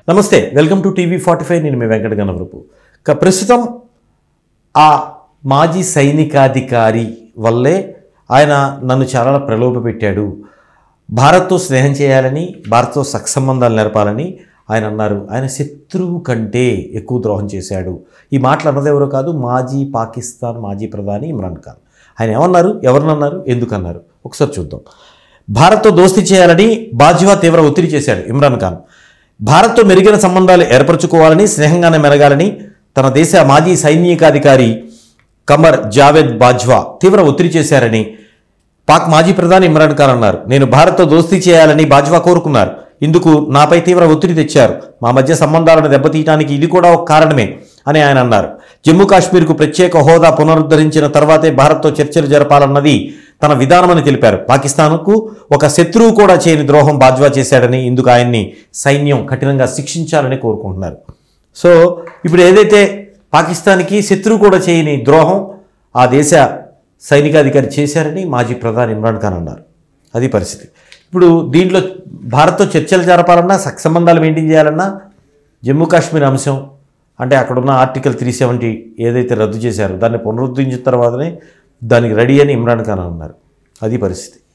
నమస్తే welcome to TV forty five నేను మీ వెంకట గణవరపు ఇక ప్రస్తుతం ఆ మాజీ సైనికాధికారి వల్లే ఆయన నన్ను చాలా ప్రలోభ పెట్టాడు భారత్తో స్నేహం చేయాలని భారత్తో సత్సంబంధాలు నెరపాలని ఆయన అన్నారు ఆయన శత్రువు కంటే ఎక్కువ ద్రోహం చేశాడు ఈ మాటలు అన్నది ఎవరో కాదు మాజీ పాకిస్తాన్ మాజీ ప్రధాని ఇమ్రాన్ ఖాన్ ఆయన ఏమన్నారు ఎవరినన్నారు ఎందుకన్నారు ఒకసారి చూద్దాం భారత్తో దోస్తీ చేయాలని బాజ్వా తీవ్ర ఒత్తిడి చేశాడు ఇమ్రాన్ ఖాన్ భారత్తో మెరుగైన సంబంధాలు ఏర్పరచుకోవాలని స్నేహంగానే మెరగాలని తన దేశ మాజీ సైనికాధికారి కమర్ జావేద్ బాజ్వా తీవ్ర ఒత్తిడి చేశారని పాక్ మాజీ ప్రధాని ఇమ్రాన్ ఖాన్ అన్నారు నేను భారత్తో దోస్తీ చేయాలని బాజ్వా కోరుకున్నారు ఇందుకు నాపై తీవ్ర ఒత్తిడి తెచ్చారు మా మధ్య సంబంధాలను దెబ్బతీయడానికి ఇది కూడా ఒక కారణమే అని ఆయన అన్నారు జమ్మూ కాశ్మీర్కు ప్రత్యేక హోదా పునరుద్ధరించిన తర్వాతే భారత్తో చర్చలు జరపాలన్నది తన విధానమని తెలిపారు పాకిస్తాన్కు ఒక శత్రువు కూడా చేయని ద్రోహం బాజ్వా చేశాడని ఇందుకు ఆయన్ని సైన్యం కఠినంగా శిక్షించాలని కోరుకుంటున్నారు సో ఇప్పుడు ఏదైతే పాకిస్తాన్కి శత్రువు కూడా చేయని ద్రోహం ఆ దేశ సైనికాధికారి చేశారని మాజీ ప్రధాని ఇమ్రాన్ ఖాన్ అన్నారు అది పరిస్థితి ఇప్పుడు దీంట్లో భారత్తో చర్చలు జరపాలన్నా సత్సంబంధాలు మెయింటైన్ చేయాలన్నా జమ్మూ కాశ్మీర్ అంశం అంటే అక్కడున్న ఆర్టికల్ త్రీ సెవెంటీ ఏదైతే రద్దు చేశారో దాన్ని పునరుద్ధరించిన తర్వాతనే దానికి రెడీ అని ఇమ్రాన్ ఖాన్ అన్నారు అది పరిస్థితి